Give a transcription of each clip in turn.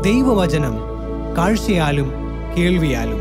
ദൈവവചനം കാഴ്ചയാലും കേൾവിയാലും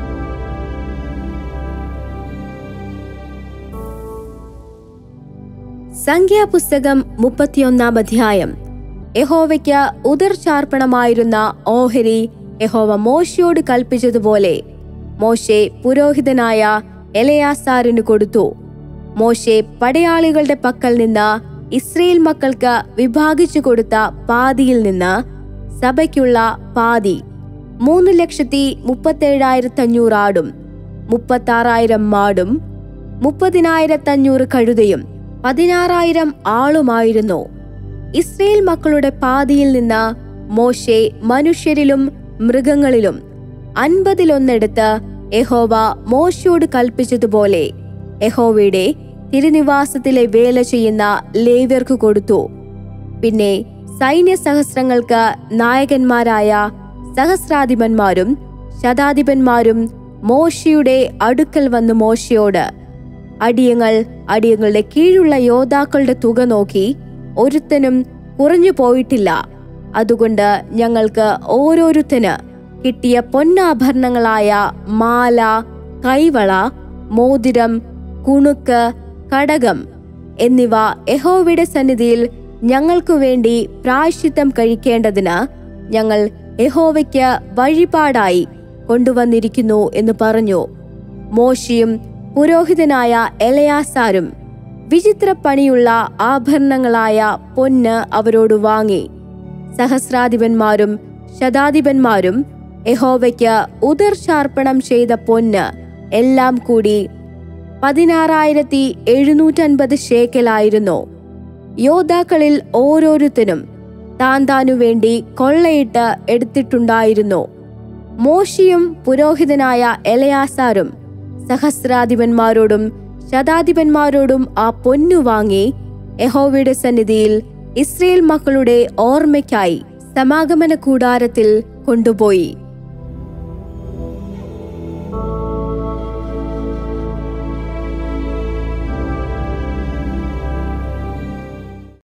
സംഖ്യാപുസ്തകം മുപ്പത്തിയൊന്നാം അധ്യായം യഹോവയ്ക്ക് ഉദർചാർപ്പണമായിരുന്ന ഓഹരി യഹോവ മോശയോട് കൽപ്പിച്ചതുപോലെ മോശെ പുരോഹിതനായ എലയാസാറിന് കൊടുത്തു മോശെ പടയാളികളുടെ പക്കൽ നിന്ന് ഇസ്രയേൽ മക്കൾക്ക് വിഭാഗിച്ചു കൊടുത്ത പാതിയിൽ നിന്ന് സഭയ്ക്കുള്ള പാതി മൂന്ന് ലക്ഷത്തി മുപ്പത്തേഴായിരത്തഞ്ഞൂറ് ആടും മുപ്പത്താറായിരം മാടും മുപ്പതിനായിരത്തഞ്ഞൂറ് കഴുതയും പതിനാറായിരം ആളുമായിരുന്നു ഇസ്രയേൽ മക്കളുടെ പാതിയിൽ നിന്ന് മോശെ മനുഷ്യരിലും മൃഗങ്ങളിലും അൻപതിലൊന്നെടുത്ത് യഹോവ മോശയോട് കൽപ്പിച്ചതുപോലെ യഹോവയുടെ തിരുനിവാസത്തിലെ വേല ചെയ്യുന്ന ലേവ്യർക്ക് കൊടുത്തു പിന്നെ സൈന്യ സഹസ്രങ്ങൾക്ക് നായകന്മാരായ സഹസ്രാധിപന്മാരും ശതാധിപന്മാരും മോശയുടെ അടുക്കൽ വന്ന് മോശയോട് അടിയങ്ങൾ അടിയങ്ങളുടെ കീഴുള്ള യോദ്ധാക്കളുടെ തുക നോക്കി ഒരുത്തനും കുറഞ്ഞു പോയിട്ടില്ല അതുകൊണ്ട് ഞങ്ങൾക്ക് ഓരോരുത്തന് കിട്ടിയ പൊന്നാഭരണങ്ങളായ മാല കൈവള മോതിരം കുണുക്ക് കടകം എന്നിവ യഹോവയുടെ സന്നിധിയിൽ ഞങ്ങൾക്കു വേണ്ടി പ്രായശ്ചിത്തം കഴിക്കേണ്ടതിന് ഞങ്ങൾ യഹോവയ്ക്ക് വഴിപാടായി കൊണ്ടുവന്നിരിക്കുന്നു എന്ന് പറഞ്ഞു മോശയും പുരോഹിതനായ എലയാസാരും വിചിത്രപ്പണിയുള്ള ആഭരണങ്ങളായ പൊന്ന് അവരോട് വാങ്ങി സഹസ്രാധിപന്മാരും ശതാധിപന്മാരും യഹോവയ്ക്ക് ഉദർചാർപ്പണം ചെയ്ത പൊന്ന് എല്ലാം കൂടി പതിനാറായിരത്തി എഴുന്നൂറ്റൻപത് ഷേക്കലായിരുന്നു യോദ്ധാക്കളിൽ ഓരോരുത്തരും താൻ താനു വേണ്ടി കൊള്ളയിട്ട് എടുത്തിട്ടുണ്ടായിരുന്നു മോശിയും പുരോഹിതനായ എലയാസാരും സഹസ്രാധിപന്മാരോടും ശതാധിപന്മാരോടും ആ പൊന്നു വാങ്ങി യഹോവയുടെ സന്നിധിയിൽ ഇസ്രയേൽ മക്കളുടെ ഓർമ്മയ്ക്കായി സമാഗമന കൂടാരത്തിൽ കൊണ്ടുപോയി